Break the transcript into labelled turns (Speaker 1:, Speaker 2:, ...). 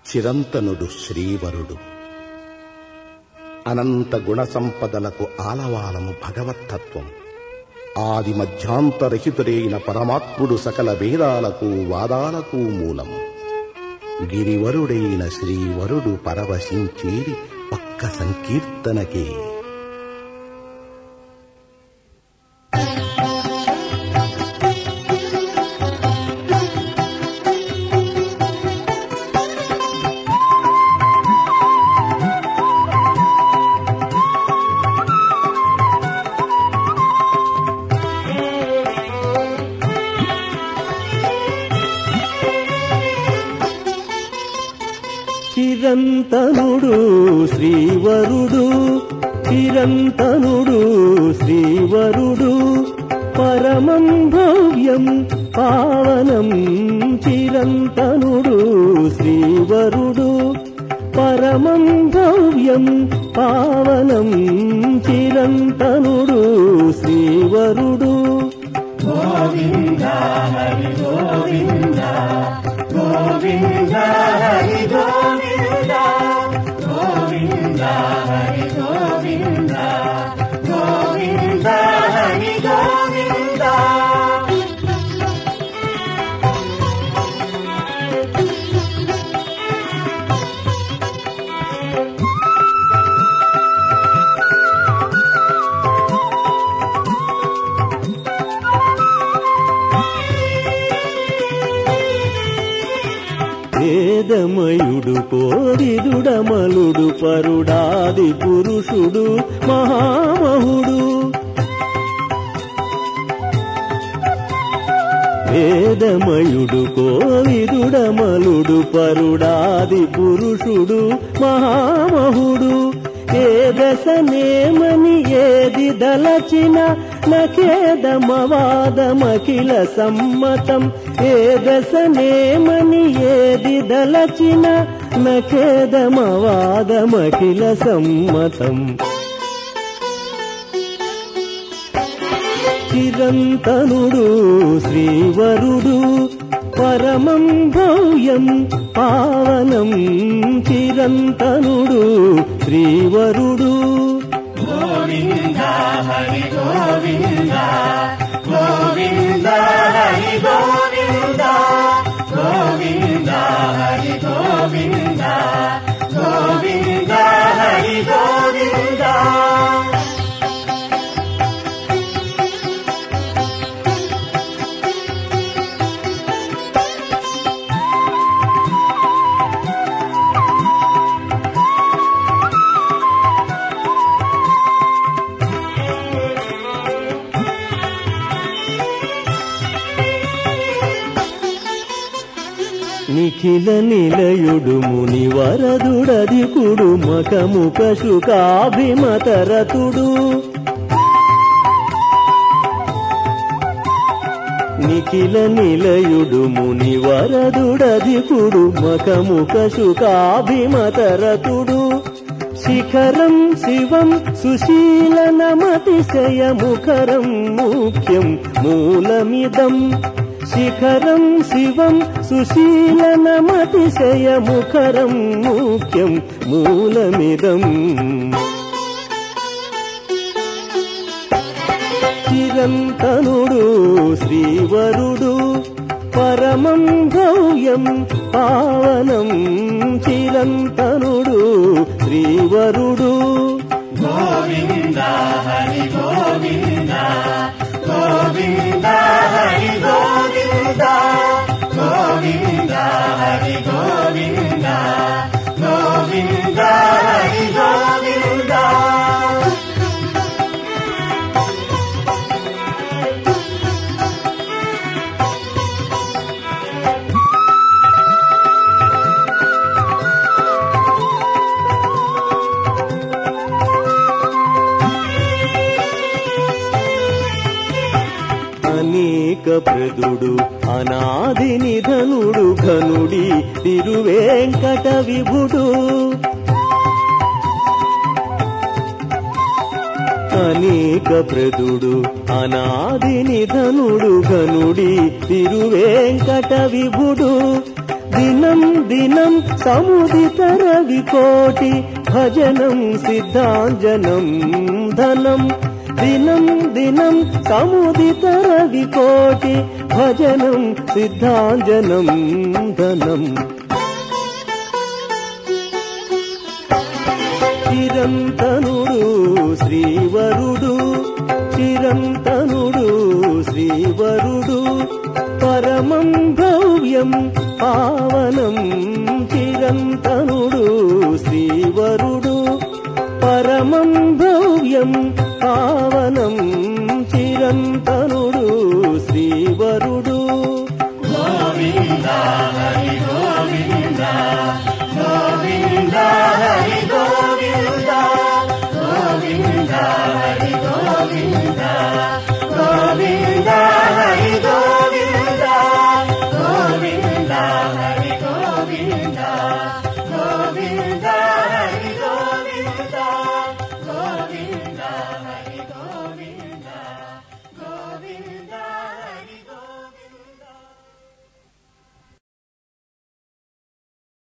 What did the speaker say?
Speaker 1: చిరంతనుడు శ్రీవరుడు అనంత గుణ సంపదలకు ఆలవాలము భగవత్తత్వం ఆది మధ్యాంతరహితుడైన పరమాత్ముడు సకల వేదాలకు వాదాలకు మూలం గిరివరుడైన శ్రీవరుడు పరవశించేది ఒక్క సంకీర్తనకే
Speaker 2: చిరంతనుడు శ్రీవరుడు చిరంతనుడు శ్రీవరుడు పరమం భవ్యం పావనం చిరంతనుడు శ్రీవరుడు పరమం భవ్యం పావనం చిరంతనుడు శ్రీవరుడు వేదమయుడు కోరిదుడమలుడు పరుడాది పురుషుడు మహామహుడు వేదమయుడు కోవిదుడమలుడు పరుడాది పురుషుడు మహామహుడు ఏ దశనేమని ఏది దలచిన నఖేదమవాదమఖిల సమ్మతం ఏ దశనేమని ఏది దలచిన నఖేదమవాదమఖిల సమ్మతం చిరంతనుడు శ్రీవరుడు పరమం భవ్యం పావనం చిరంతనుడు శ్రీవరుడు నిఖిల నిలయుడు ముని వరదుడదికుడు మఖముఖ శుకాభిమతరతుడు నిఖిల నిలయుడు ముని వరదుడదికుడు మఖముఖ శుకాభిమతరతుడు శిఖరం శివం సుశీలనమతిశయ ముఖరం ముఖ్యం మూలమిదం శిఖరం శివం సుశీలనమతిశయ ముఖరం ముఖ్యం మూలమిదం చిరంతనుడు శ్రీవరుడు పరమం భవ్యం పావనం చిరంతనుడు శ్రీవరుడు అనేక ప్రదుడు అనాది నిధనుడు ఘనుడి తిరువేంకట విభుడు అనేక ప్రదుడు అనాది నిధనుడు ఘనుడి తిరువేంకట విభుడు దినం దినం సముదిత రవి కోటి భజనం సిద్ధాంజనం ధనం దినం దినం సముదిత రవి కోటి భజనం సిద్ధాంజనం ధనం చిరంతనుడు శ్రీవరుడు చిరంతనుడు శ్రీవరుడు పరమం భవ్యం పావనం చిరంతనుడు శ్రీవరుడు పరమం భవ్యం పావనం చిరంతనుడు శ్రీవరుడు
Speaker 3: గోవింద